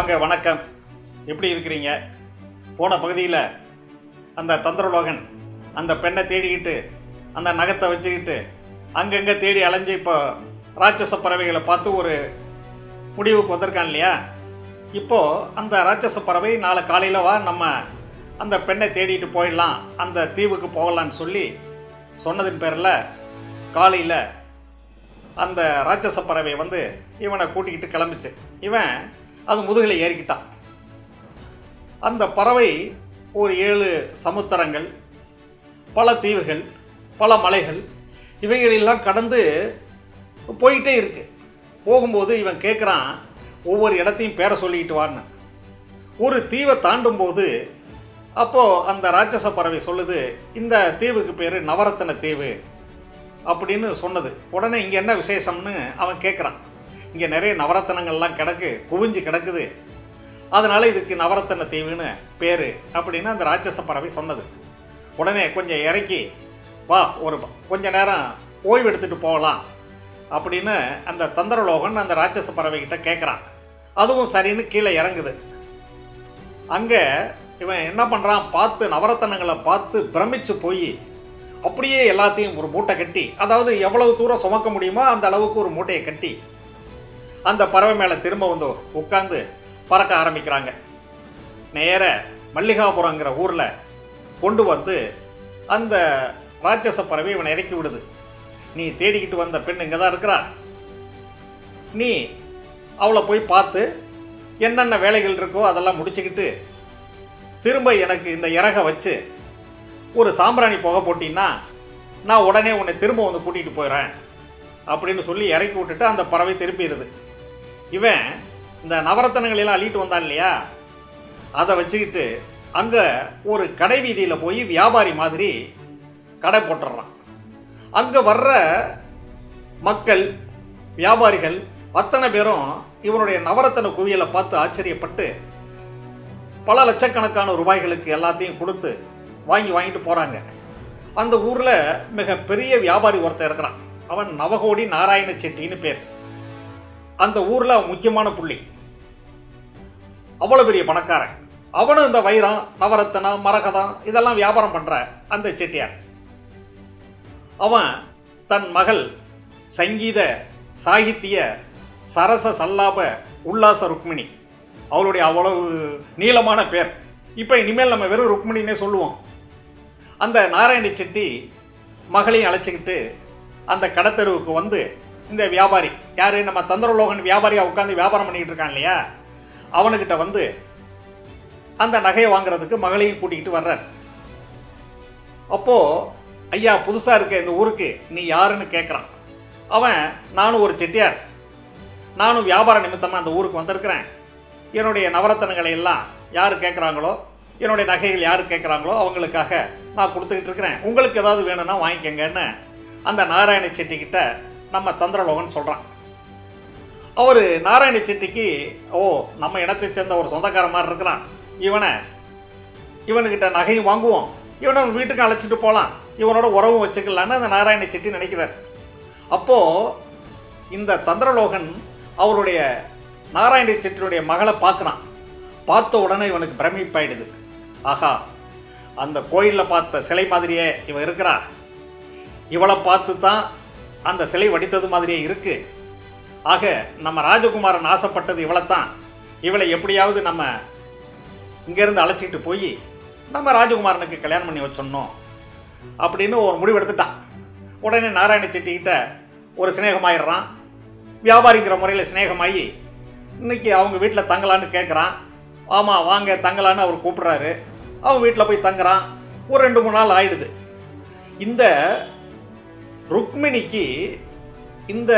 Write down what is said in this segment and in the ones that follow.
வாங்க வணக்கம் எப்படி இருக்கிறீங்க போன பகுதியில் அந்த தந்திரலோகன் அந்த பெண்ணை தேடிக்கிட்டு அந்த நகத்தை வச்சுக்கிட்டு அங்கங்கே தேடி அலைஞ்சு இப்போ ராட்சச பறவைகளை பார்த்து ஒரு முடிவுக்கு வந்திருக்கான் இல்லையா இப்போது அந்த ராட்சச பறவை நாளை காலையில் வா நம்ம அந்த பெண்ணை தேடிட்டு போயிடலாம் அந்த தீவுக்கு போகலான்னு சொல்லி சொன்னதின் பேரில் காலையில் அந்த ராட்சச பறவை வந்து இவனை கூட்டிக்கிட்டு கிளம்பிச்சு இவன் அது முதுகில் ஏறிக்கிட்டான் அந்த பறவை ஒரு ஏழு சமுத்திரங்கள் பல தீவுகள் பல மலைகள் இவைகளெல்லாம் கடந்து போயிட்டே இருக்கு போகும்போது இவன் கேட்குறான் ஒவ்வொரு இடத்தையும் பேரை சொல்லிக்கிட்டு வான்னு ஒரு தீவை தாண்டும் போது அப்போது அந்த ராட்சச பறவை சொல்லுது இந்த தீவுக்கு பேர் நவரத்தன தீவு அப்படின்னு சொன்னது உடனே இங்கே என்ன விசேஷம்னு அவன் கேட்குறான் இங்கே நிறைய நவரத்தனங்கள்லாம் கிடக்கு குவிஞ்சு கிடக்குது அதனால் இதுக்கு நவரத்தன தீவுன்னு பேர் அப்படின்னு அந்த ராட்சச பறவை சொன்னது உடனே கொஞ்சம் இறக்கி வா ஒரு கொஞ்ச நேரம் ஓய்வு எடுத்துகிட்டு போகலாம் அப்படின்னு அந்த தந்திரலோகன் அந்த ராட்சச பறவைகிட்ட கேட்குறான் அதுவும் சரின்னு கீழே இறங்குது அங்கே இவன் என்ன பண்ணுறான் பார்த்து நவரத்தனங்களை பார்த்து பிரமிச்சு போய் அப்படியே எல்லாத்தையும் ஒரு மூட்டை கட்டி அதாவது எவ்வளவு தூரம் சுமக்க முடியுமோ அந்த அளவுக்கு ஒரு மூட்டையை கட்டி அந்த பறவை மேலே திரும்ப வந்து உட்காந்து பறக்க ஆரம்பிக்கிறாங்க நேர மல்லிகாபுரங்கிற ஊரில் கொண்டு வந்து அந்த ராட்சச பறவை இவனை இறக்கி விடுது நீ தேடிக்கிட்டு வந்த பெண் இங்கே தான் இருக்கிறா நீ அவளை போய் பார்த்து என்னென்ன வேலைகள் இருக்கோ அதெல்லாம் முடிச்சுக்கிட்டு திரும்ப எனக்கு இந்த இறக வச்சு ஒரு சாம்பிராணி புகை போட்டின்னா நான் உடனே உன்னை திரும்ப வந்து கூட்டிகிட்டு போயிடுறேன் அப்படின்னு சொல்லி இறக்கி விட்டுட்டு அந்த பறவை திரும்பிடுது இவன் இந்த நவரத்தனங்கள் எல்லாம் அள்ளிட்டு வந்தான் இல்லையா அதை வச்சுக்கிட்டு அங்கே ஒரு கடை வீதியில் போய் வியாபாரி மாதிரி கடை போட்டுடுறான் அங்கே வர்ற மக்கள் வியாபாரிகள் அத்தனை பேரும் இவனுடைய நவரத்தன குவியலை பார்த்து ஆச்சரியப்பட்டு பல லட்சக்கணக்கான ரூபாய்களுக்கு எல்லாத்தையும் கொடுத்து வாங்கி வாங்கிட்டு போகிறாங்க அந்த ஊரில் மிக பெரிய வியாபாரி ஒருத்தன் இருக்கிறான் அவன் நவகோடி நாராயண செட்டின்னு பேர் அந்த ஊரில் அவன் முக்கியமான புள்ளி அவ்வளோ பெரிய பணக்காரன் அவனும் இந்த வைரம் நவரத்தனம் மரகதம் இதெல்லாம் வியாபாரம் பண்ணுற அந்த செட்டியார் அவன் தன் மகள் சங்கீத சாகித்ய சரச சல்லாப உல்லாச ருக்மிணி அவளுடைய அவ்வளவு நீளமான பேர் இப்போ இனிமேல் நம்ம வெறும் ருக்மிணினே சொல்லுவோம் அந்த நாராயண செட்டி மகளையும் அழைச்சிக்கிட்டு அந்த கடத்தெருவுக்கு வந்து இந்த வியாபாரி யார் நம்ம தந்திரலோகன் வியாபாரியாக உட்காந்து வியாபாரம் பண்ணிக்கிட்டு இருக்கான் இல்லையா அவனுக்கிட்ட வந்து அந்த நகையை வாங்குறதுக்கு மகளையும் கூட்டிக்கிட்டு வர்றார் அப்போது ஐயா புதுசாக இருக்க இந்த ஊருக்கு நீ யாருன்னு கேட்குறான் அவன் நானும் ஒரு செட்டியார் நானும் வியாபார நிமித்தமாக அந்த ஊருக்கு வந்திருக்கிறேன் என்னுடைய நவரத்தனங்களை எல்லாம் யார் கேட்குறாங்களோ என்னுடைய நகைகள் யார் கேட்குறாங்களோ அவங்களுக்காக நான் கொடுத்துக்கிட்டு இருக்கிறேன் உங்களுக்கு ஏதாவது வேணும்னா வாங்கிக்கங்கன்னு அந்த நாராயண செட்டிக்கிட்ட நம்ம தந்திரலோகன் சொல்கிறான் அவர் நாராயண செட்டிக்கு ஓ நம்ம இடத்தை சேர்ந்த ஒரு சொந்தக்கார மாதிரி இருக்கிறான் இவனை இவனுக்கிட்ட நகையும் வாங்குவோம் இவனை வீட்டுக்கு அழைச்சிட்டு போகலாம் இவனோட உறவும் வச்சுக்கலான்னு அந்த நாராயண செட்டி நினைக்கிறார் அப்போது இந்த தந்திரலோகன் அவருடைய நாராயண செட்டினுடைய மகளை பார்க்குறான் பார்த்த உடனே இவனுக்கு பிரமிப்பாயிடுது ஆஹா அந்த கோயிலில் பார்த்த சிலை மாதிரியே இவன் இருக்கிறா இவளை பார்த்து தான் அந்த சிலை வடித்தது மாதிரியே இருக்கு ஆக நம்ம ராஜகுமாரன் ஆசைப்பட்டது இவளைத்தான் இவளை எப்படியாவது நம்ம இங்கேருந்து அழைச்சிக்கிட்டு போய் நம்ம ராஜகுமாரனுக்கு கல்யாணம் பண்ணி வச்சிடணும் அப்படின்னு ஒரு முடிவு எடுத்துட்டான் உடனே நாராயண செட்டிக்கிட்ட ஒரு சிநேகமாயிடுறான் வியாபாரிங்கிற முறையில் சிநேகமாகி இன்னைக்கு அவங்க வீட்டில் தங்கலான்னு கேட்குறான் ஆமாம் வாங்க தங்கலான்னு அவர் கூப்பிட்றாரு அவன் வீட்டில் போய் தங்குறான் ஒரு ரெண்டு மூணு நாள் ஆயிடுது இந்த ருக்மிணிக்கு இந்த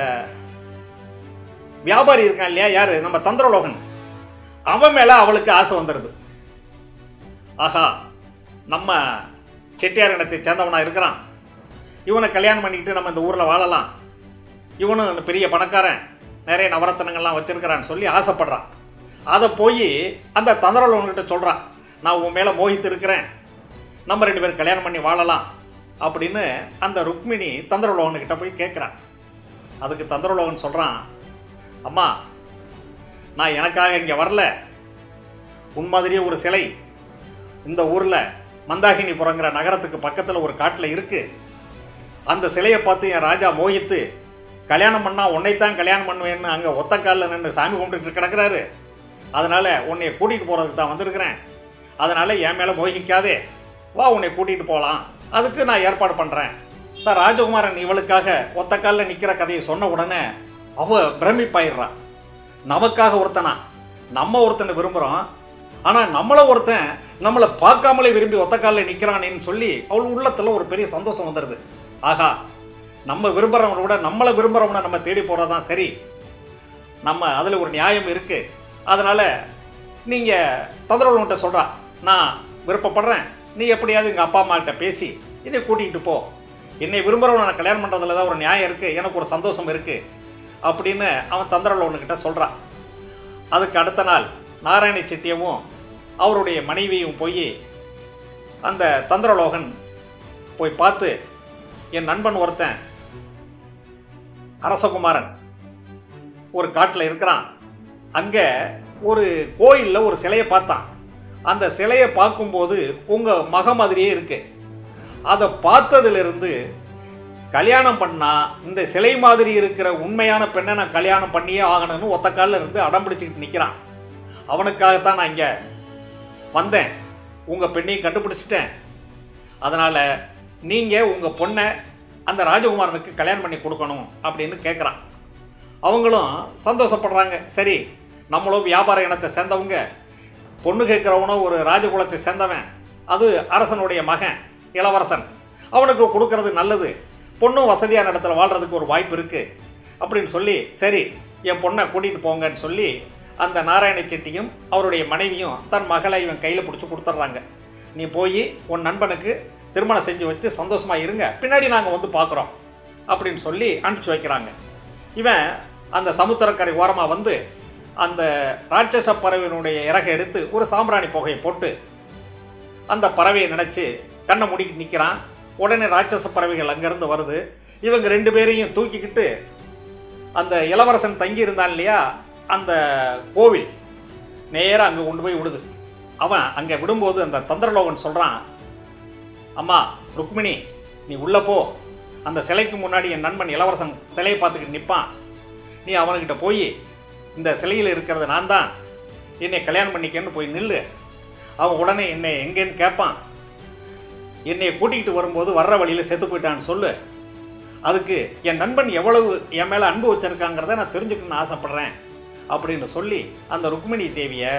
வியாபாரி இருக்கான் இல்லையா யாரு நம்ம தந்திரலோகன் அவன் மேலே அவளுக்கு ஆசை வந்துடுது ஆஹா நம்ம செட்டியார் இனத்தை சேர்ந்தவனா இருக்கிறான் இவனை கல்யாணம் பண்ணிக்கிட்டு நம்ம இந்த ஊரில் வாழலாம் இவனும் பெரிய பணக்காரன் நிறைய நவரத்தனங்கள்லாம் வச்சிருக்கிறான்னு சொல்லி ஆசைப்படுறான் அதை போய் அந்த தந்திரலோகன்கிட்ட சொல்கிறான் நான் உன் மேலே மோகித்து இருக்கிறேன் நம்ம ரெண்டு பேரும் கல்யாணம் பண்ணி வாழலாம் அப்படின்னு அந்த ருக்மிணி தந்திரலோகன்கிட்ட போய் கேட்குறான் அதுக்கு தந்திரலோகன் சொல்கிறான் அம்மா நான் எனக்காக இங்கே வரல உன் மாதிரியே ஒரு சிலை இந்த ஊரில் மந்தாகினிபுரங்கிற நகரத்துக்கு பக்கத்தில் ஒரு காட்டில் இருக்கு அந்த சிலையை பார்த்து என் ராஜா மோகித்து கல்யாணம் பண்ணா உன்னைத்தான் கல்யாணம் பண்ணுவேன்னு அங்கே ஒத்த காலில் நின்று சாமி கும்பிட்டுட்டு கிடக்குறாரு அதனால் உன்னை கூட்டிகிட்டு போகிறதுக்கு தான் வந்திருக்கிறேன் அதனால் என் மேலே மோகிக்காதே வா உன்னை கூட்டிகிட்டு போகலாம் அதுக்கு நான் ஏற்பாடு பண்ணுறேன் தான் ராஜகுமாரன் இவளுக்காக ஒத்த காலில் நிற்கிற கதையை சொன்ன உடனே அவ பிரமிப்பாயிடுறான் நமக்காக ஒருத்தனா நம்ம ஒருத்தனை விரும்புகிறோம் ஆனால் நம்மளை ஒருத்தன் நம்மளை பார்க்காமலே விரும்பி ஒத்த காலில் நிற்கிறானேன்னு சொல்லி அவள் உள்ளத்தில் ஒரு பெரிய சந்தோஷம் வந்துடுது ஆகா நம்ம விரும்புகிறவனை விட நம்மளை விரும்புகிறவனை நம்ம தேடி போகிறது தான் சரி நம்ம அதில் ஒரு நியாயம் இருக்குது அதனால் நீங்கள் தந்திரவன்கிட்ட சொல்கிறா நான் விருப்பப்படுறேன் நீ எப்படியாவது எங்கள் அப்பா அம்மாக்கிட்ட பேசி என்னை கூட்டிகிட்டு போ என்னை விரும்புகிறவனை நான் கல்யாணம் பண்ணுறதுல தான் ஒரு நியாயம் இருக்குது எனக்கு ஒரு சந்தோஷம் இருக்குது அப்படின்னு அவன் தந்திரவன்கிட்ட சொல்கிறான் அதுக்கு அடுத்த நாள் நாராயண செட்டியவும் அவருடைய மனைவியும் போய் அந்த தந்திரலோகன் போய் பார்த்து என் நண்பன் ஒருத்தன் அரசகுமாரன் ஒரு காட்டில் இருக்கிறான் அங்கே ஒரு கோயிலில் ஒரு சிலையை பார்த்தான் அந்த சிலையை பார்க்கும்போது உங்கள் மக மாதிரியே இருக்கு அதை பார்த்ததிலிருந்து கல்யாணம் பண்ணா இந்த சிலை மாதிரி இருக்கிற உண்மையான பெண்ணை நான் கல்யாணம் பண்ணியே ஆகணும்னு ஒத்த காலில் இருந்து அடம் பிடிச்சிக்கிட்டு நிற்கிறான் அவனுக்காகத்தான் நான் இங்கே வந்தேன் உங்கள் பெண்ணையும் கண்டுபிடிச்சிட்டேன் அதனால் நீங்கள் உங்கள் பொண்ணை அந்த ராஜகுமாரனுக்கு கல்யாணம் பண்ணி கொடுக்கணும் அப்படின்னு கேட்குறான் அவங்களும் சந்தோஷப்படுறாங்க சரி நம்மளும் வியாபார இனத்தை சேர்ந்தவங்க பொண்ணு கேட்குறவனும் ஒரு ராஜகுலத்தை சேர்ந்தவன் அது அரசனுடைய மகன் இளவரசன் அவனுக்கு கொடுக்கறது நல்லது பொண்ணும் வசதியான இடத்துல வாழ்கிறதுக்கு ஒரு வாய்ப்பு இருக்குது அப்படின்னு சொல்லி சரி என் பொண்ணை கூட்டிகிட்டு போங்கன்னு சொல்லி அந்த நாராயண செட்டியும் அவருடைய மனைவியும் தன் மகளை இவன் கையில் பிடிச்சி கொடுத்துட்றாங்க நீ போய் உன் நண்பனுக்கு திருமணம் செஞ்சு வச்சு சந்தோஷமாக இருங்க பின்னாடி நாங்கள் வந்து பார்க்குறோம் அப்படின்னு சொல்லி அனுப்பிச்சி வைக்கிறாங்க இவன் அந்த சமுத்திரக்கரை ஓரமாக வந்து அந்த ராட்சச பறவையினுடைய இறகை எடுத்து ஒரு சாம்பிராணி புகையை போட்டு அந்த பறவையை நினச்சி கண்ணை மூடிக்கிட்டு நிற்கிறான் உடனே ராட்சச பறவைகள் அங்கேருந்து வருது இவங்க ரெண்டு பேரையும் தூக்கிக்கிட்டு அந்த இளவரசன் தங்கி இருந்தான் இல்லையா அந்த கோவில் நேராக அங்கே கொண்டு போய் விடுது அவன் அங்கே விடும்போது அந்த தந்திரலோகன் சொல்கிறான் அம்மா ருக்மிணி நீ உள்ளே போ அந்த சிலைக்கு முன்னாடி என் நண்பன் இளவரசன் சிலையை பார்த்துக்கிட்டு நிற்பான் நீ அவனுக்கிட்ட போய் இந்த சிலையில் இருக்கிறது நான் தான் என்னை கல்யாணம் பண்ணிக்கன்னு போய் நில்லு அவன் உடனே என்னை எங்கேன்னு கேட்பான் என்னை கூட்டிகிட்டு வரும்போது வர்ற வழியில் செத்து போயிட்டான்னு சொல்லு அதுக்கு என் நண்பன் எவ்வளவு என் மேலே அன்பு வச்சிருக்காங்கிறத நான் தெரிஞ்சுக்கணும்னு ஆசைப்பட்றேன் அப்படின்னு சொல்லி அந்த ருக்மிணி தேவியை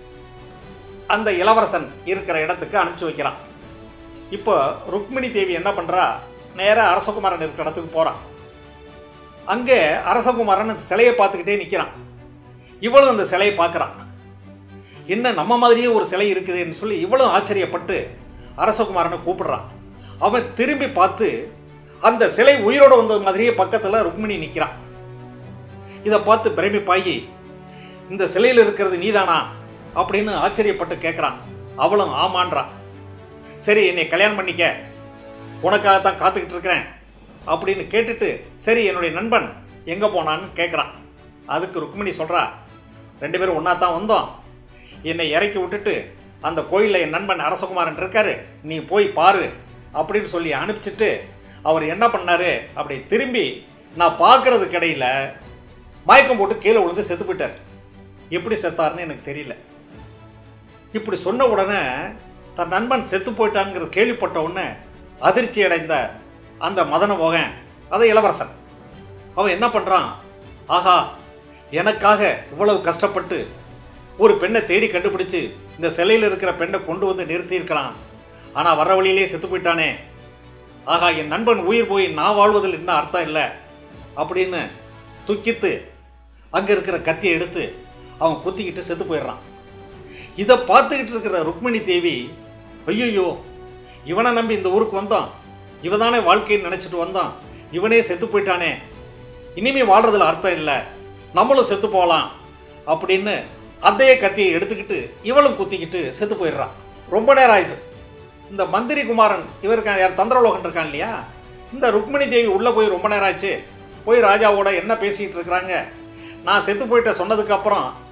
அந்த இளவரசன் இருக்கிற இடத்துக்கு அனுப்பிச்சி வைக்கிறான் இப்போ ருக்மிணி தேவி என்ன பண்ணுறா நேராக அரசகுமாரன் இருக்கிற இடத்துக்கு போகிறான் அங்கே அரசகுமாரன் அந்த சிலையை பார்த்துக்கிட்டே நிற்கிறான் இவளும் அந்த சிலையை பார்க்குறான் என்ன நம்ம மாதிரியே ஒரு சிலை இருக்குதுன்னு சொல்லி இவளும் ஆச்சரியப்பட்டு அரசகுமாரனை கூப்பிடுறான் அவன் திரும்பி பார்த்து அந்த சிலை உயிரோட வந்த மாதிரியே பக்கத்தில் ருக்மிணி நிற்கிறான் இதை பார்த்து பிரமிப்பாகி இந்த சிலையில் இருக்கிறது நீதானா அப்படின்னு ஆச்சரியப்பட்டு கேட்குறான் அவளும் ஆமான்றான் சரி என்னை கல்யாணம் பண்ணிக்க உனக்காகத்தான் காத்துக்கிட்டு இருக்கிறேன் அப்படின்னு கேட்டுட்டு சரி என்னுடைய நண்பன் எங்கே போனான்னு கேட்குறான் அதுக்கு ருக்மிணி சொல்கிறா ரெண்டு பேரும் ஒன்றா தான் வந்தோம் என்னை இறக்கி விட்டுட்டு அந்த கோயிலில் என் நண்பன் அரசகுமாரன் இருக்காரு நீ போய் பாரு அப்படின்னு சொல்லி அனுப்பிச்சிட்டு அவர் என்ன பண்ணாரு அப்படி திரும்பி நான் பார்க்கறதுக்கு இடையில மயக்கம் போட்டு கீழே விழுந்து செத்து போயிட்டார் எப்படி செத்தாருன்னு எனக்கு தெரியல இப்படி சொன்ன உடனே தன் நண்பன் செத்து போயிட்டான்ங்கிற கேள்விப்பட்ட உடனே அதிர்ச்சி அடைந்த அந்த மதன மோகன் அதை இளவரசன் அவன் என்ன பண்ணுறான் ஆஹா எனக்காக இவ்வளவு கஷ்டப்பட்டு ஒரு பெண்ணை தேடி கண்டுபிடிச்சு இந்த சிலையில் இருக்கிற பெண்ணை கொண்டு வந்து நிறுத்தியிருக்கிறான் ஆனால் வர்ற வழியிலே செத்து போயிட்டானே ஆகா என் நண்பன் உயிர் போய் நான் வாழ்வதில் என்ன அர்த்தம் இல்லை அப்படின்னு துக்கித்து அங்கே இருக்கிற கத்தியை எடுத்து அவன் குத்திக்கிட்டு செத்து போயிடுறான் இதை பார்த்துக்கிட்டு இருக்கிற ருக்மிணி தேவி ஐயோ இவனை நம்பி இந்த ஊருக்கு வந்தான் இவதானே வாழ்க்கைன்னு நினச்சிட்டு வந்தான் இவனே செத்து போயிட்டானே இனிமே வாழ்றதுல அர்த்தம் இல்லை நம்மளும் செத்து போகலாம் அப்படின்னு அதே கத்தியை எடுத்துக்கிட்டு இவளும் குத்திக்கிட்டு செத்து போயிடுறான் ரொம்ப நேரம் ஆயுது இந்த மந்திரி குமாரன் இவர் இருக்கான் யார் தந்திரலோகன் இருக்கான் இல்லையா இந்த ருக்மிணி தேவி உள்ளே போய் ரொம்ப நேரம் ஆச்சு போய் ராஜாவோட என்ன பேசிக்கிட்டு இருக்கிறாங்க நான் செத்து போயிட்ட சொன்னதுக்கப்புறம்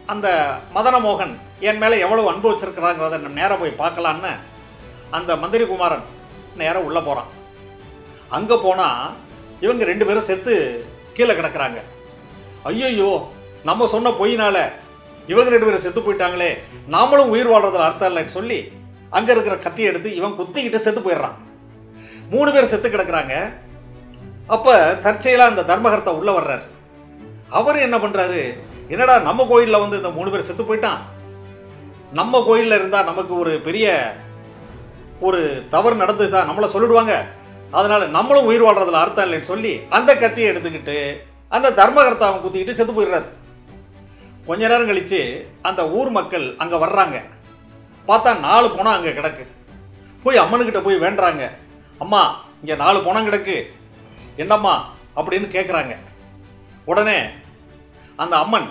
அந்த மதனமோகன் என் மேலே எவ்வளவு அன்பு வச்சிருக்கிறாங்கிறத நம்ம நேராக போய் பார்க்கலான்னு அந்த மந்திரி குமாரன் நேராக உள்ளே போகிறான் அங்கே போனால் இவங்க ரெண்டு பேரும் செத்து கீழே கிடக்குறாங்க ஐயையோ நம்ம சொன்ன பொய்னால இவங்க ரெண்டு பேரும் செத்து போயிட்டாங்களே நாமளும் உயிர் வாழ்றதுல அர்த்தம் இல்லைன்னு சொல்லி அங்கே இருக்கிற கத்தியை எடுத்து இவன் குத்திக்கிட்டு செத்து போயிடுறான் மூணு பேர் செத்து கிடக்குறாங்க அப்போ தற்செயலாக அந்த தர்மகர்த்தா உள்ளே வர்றாரு அவர் என்ன பண்ணுறாரு என்னடா நம்ம கோயிலில் வந்து இந்த மூணு பேர் செத்து போயிட்டான் நம்ம கோயிலில் இருந்தால் நமக்கு ஒரு பெரிய ஒரு தவறு நடந்துதான் நம்மளை சொல்லிடுவாங்க அதனால நம்மளும் உயிர் வாழ்றதுல அர்த்தம் இல்லைன்னு சொல்லி அந்த கத்தியை எடுத்துக்கிட்டு அந்த தர்மகர்த்தாவை குத்திக்கிட்டு செத்து போயிடுறாரு கொஞ்ச நேரம் கழிச்சு அந்த ஊர் மக்கள் அங்கே வர்றாங்க பார்த்தா நாலு பணம் அங்கே கிடக்கு போய் அம்மனுக்கிட்ட போய் வேண்டுறாங்க அம்மா இங்கே நாலு பணம் கிடக்கு என்னம்மா அப்படின்னு கேட்குறாங்க உடனே அந்த அம்மன்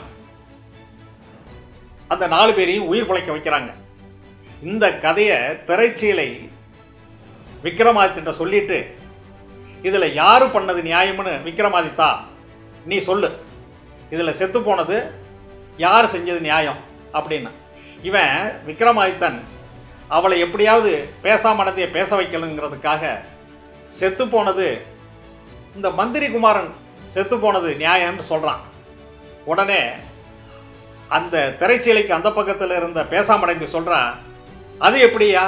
அந்த நாலு பேரையும் உயிர் பிழைக்க வைக்கிறாங்க இந்த கதையை திரைச்சீலை விக்ரமாதித்யன்ட்ட சொல்லிட்டு இதில் யாரு பண்ணது நியாயம்னு விக்ரமாதித்தா நீ சொல்லு இதில் செத்து போனது யார் செஞ்சது நியாயம் அப்படின்னு இவன் விக்ரமாதித்தன் அவளை எப்படியாவது பேசாமனதைய பேச வைக்கணுங்கிறதுக்காக செத்து போனது இந்த மந்திரி குமாரன் செத்து போனது நியாயம்னு சொல்கிறான் உடனே அந்த திரைச்சீலைக்கு அந்த பக்கத்தில் இருந்த பேசாமடைந்து சொல்கிறான் அது எப்படியா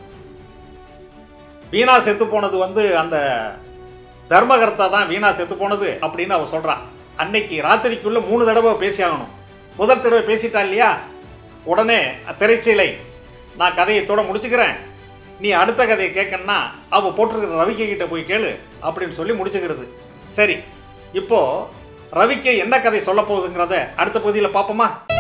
வீணா செத்து போனது வந்து அந்த தர்மகர்த்தா தான் வீணா செத்து போனது அப்படின்னு அவ சொல்கிறான் அன்னைக்கு ராத்திரிக்குள்ள மூணு தடவை பேசி ஆகணும் முதல் தடவை பேசிட்டா இல்லையா உடனே திரைச்சீலை நான் கதையை தோட முடிச்சுக்கிறேன் நீ அடுத்த கதையை கேட்கணுன்னா அவ போட்டிருக்கிற ரவிக்கை கிட்ட போய் கேளு அப்படின்னு சொல்லி முடிச்சுக்கிறது சரி இப்போ ரவிக்கு என்ன கதை சொல்ல போகுதுங்கிறத அடுத்த பகுதியில் பார்ப்போமா